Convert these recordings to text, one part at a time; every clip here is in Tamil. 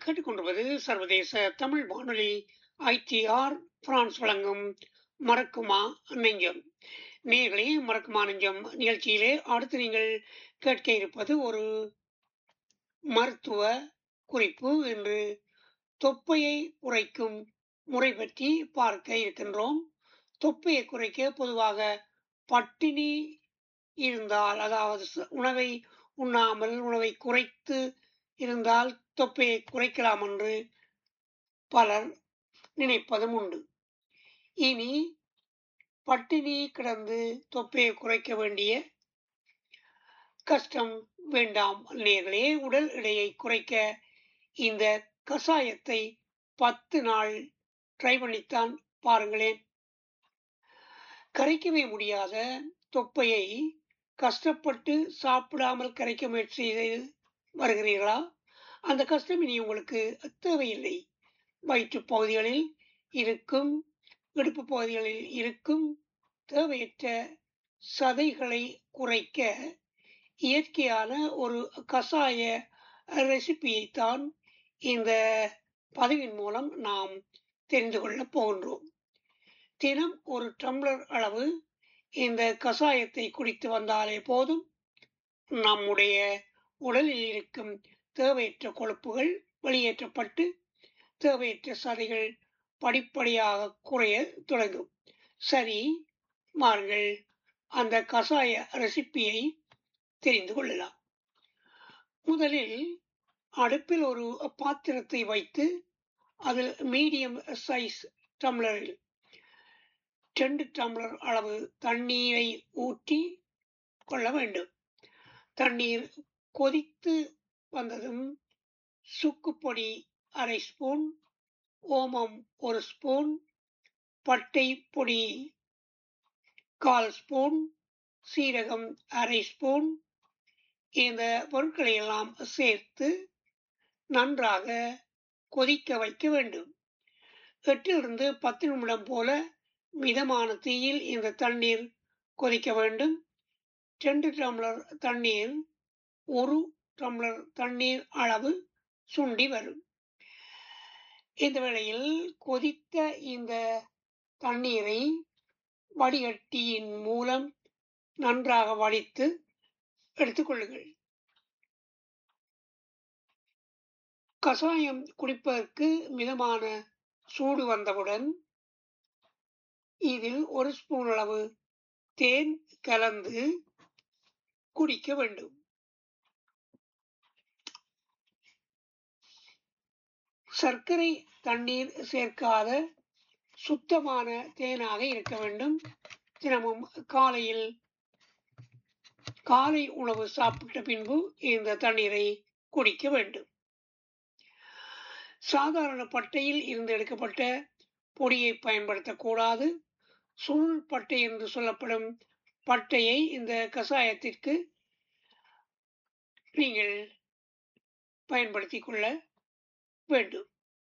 கேட்டுக்கொண்டிருப்பது சர்வதேச தமிழ் வானொலி ஐடிஆர் பிரான்ஸ் வழங்கும் மறக்குமா நெஞ்சம் நேர்களே மறக்குமா நெஞ்சம் நிகழ்ச்சியிலே அடுத்து நீங்கள் கேட்க இருப்பது ஒரு மருத்துவ குறிப்பு என்று தொப்பையை குறைக்கும் முறை பற்றி பார்க்க இருக்கின்றோம் தொப்பையை குறைக்க பொதுவாக பட்டினி இருந்தால் அதாவது ச- உணவை உண்ணாமல் உணவை குறைத்து இருந்தால் தொப்பையை குறைக்கலாம் என்று பலர் நினைப்பதும் உண்டு இனி பட்டினி கிடந்து தொப்பையை குறைக்க வேண்டிய கஷ்டம் வேண்டாம் நேர்களே உடல் எடையை குறைக்க இந்த கசாயத்தை பத்து நாள் ட்ரை பண்ணித்தான் பாருங்களேன் கரைக்கவே முடியாத தொப்பையை கஷ்டப்பட்டு சாப்பிடாமல் கரைக்க முயற்சி செய்து வருகிறீர்களா அந்த கஷ்டம் இனி உங்களுக்கு தேவையில்லை வயிற்றுப் பகுதிகளில் இருக்கும் இடுப்பு பகுதிகளில் இருக்கும் தேவையற்ற சதைகளை குறைக்க இயற்கையான ஒரு கசாய ரெசிபியைத்தான் இந்த பதிவின் மூலம் நாம் தெரிந்து கொள்ளப் போகின்றோம் தினம் ஒரு டம்ளர் அளவு இந்த கசாயத்தை குடித்து வந்தாலே போதும் நம்முடைய உடலில் இருக்கும் தேவையற்ற கொழுப்புகள் வெளியேற்றப்பட்டு தேவையற்ற சதைகள் படிப்படியாக குறைய தொடங்கும் சரி வாருங்கள் அந்த கசாய ரெசிப்பியை தெரிந்து கொள்ளலாம் முதலில் அடுப்பில் ஒரு பாத்திரத்தை வைத்து அதில் மீடியம் சைஸ் டம்ளரில் ரெண்டு டம்ளர் அளவு தண்ணீரை ஊற்றி கொள்ள வேண்டும் தண்ணீர் கொதித்து வந்ததும் சுக்குப்பொடி அரை ஸ்பூன் ஓமம் ஒரு ஸ்பூன் பட்டை பொடி கால் ஸ்பூன் சீரகம் அரை ஸ்பூன் இந்த பொருட்களை எல்லாம் சேர்த்து நன்றாக கொதிக்க வைக்க வேண்டும் எட்டிலிருந்து பத்து நிமிடம் போல மிதமான தீயில் இந்த தண்ணீர் கொதிக்க வேண்டும் ரெண்டு டம்ளர் தண்ணீர் ஒரு டம்ளர் தண்ணீர் அளவு சுண்டி வரும் இந்த வேளையில் கொதித்த இந்த தண்ணீரை வடிகட்டியின் மூலம் நன்றாக வடித்து எடுத்துக்கொள்ளுங்கள் கசாயம் குடிப்பதற்கு மிதமான சூடு வந்தவுடன் இதில் ஒரு ஸ்பூன் அளவு தேன் கலந்து குடிக்க வேண்டும் சர்க்கரை தண்ணீர் சேர்க்காத சுத்தமான தேனாக இருக்க வேண்டும் தினமும் காலையில் காலை உணவு சாப்பிட்ட பின்பு இந்த தண்ணீரை குடிக்க வேண்டும் சாதாரண பட்டையில் இருந்து எடுக்கப்பட்ட பொடியை பயன்படுத்தக்கூடாது சுருள் பட்டை என்று சொல்லப்படும் பட்டையை இந்த கசாயத்திற்கு நீங்கள் பயன்படுத்திக் கொள்ள வேண்டும்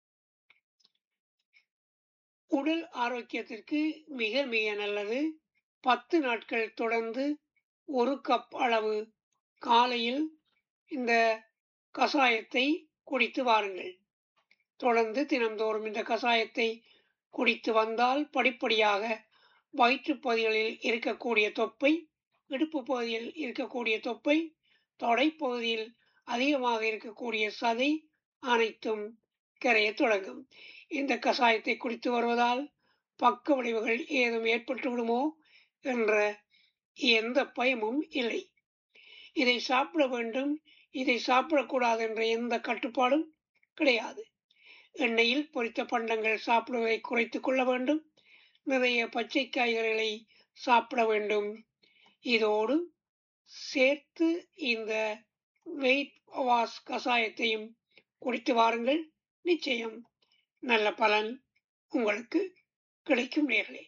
உடல் ஆரோக்கியத்திற்கு மிக மிக நல்லது பத்து நாட்கள் தொடர்ந்து ஒரு கப் அளவு காலையில் இந்த கசாயத்தை குடித்து வாருங்கள் தொடர்ந்து தினந்தோறும் இந்த கசாயத்தை குடித்து வந்தால் படிப்படியாக வயிற்றுப் பகுதிகளில் இருக்கக்கூடிய தொப்பை இடுப்பு பகுதியில் இருக்கக்கூடிய தொப்பை தொடைப்பகுதியில் அதிகமாக இருக்கக்கூடிய சதை அனைத்தும் கரையத் தொடங்கும் இந்த கசாயத்தை குடித்து வருவதால் பக்க விளைவுகள் ஏதும் ஏற்பட்டு விடுமோ என்ற எந்த பயமும் இல்லை இதை சாப்பிட வேண்டும் இதை சாப்பிடக்கூடாது என்ற எந்த கட்டுப்பாடும் கிடையாது எண்ணெயில் பொரித்த பண்டங்கள் சாப்பிடுவதை குறைத்துக் கொள்ள வேண்டும் நிறைய பச்சை காய்கறிகளை சாப்பிட வேண்டும் இதோடு சேர்த்து இந்த வெயிட் வாஷ் கசாயத்தையும் குடித்து வாருங்கள் நிச்சயம் நல்ல பலன் உங்களுக்கு கிடைக்கும் நேர்களே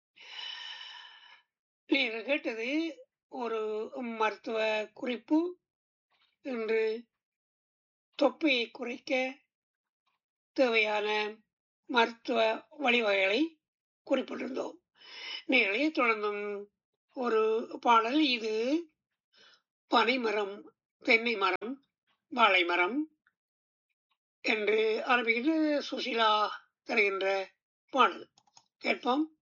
நீங்கள் கேட்டது ஒரு மருத்துவ குறிப்பு என்று தொப்பையை குறைக்க தேவையான மருத்துவ வழிவகைகளை குறிப்பிட்டிருந்தோம் நேர்களே தொடர்ந்தும் ஒரு பாடல் இது பனைமரம் தென்னை மரம் வாழை மரம் என்று ஆரம்பிக்கின்ற சுசிலா தருகின்ற பாடல் கேட்போம்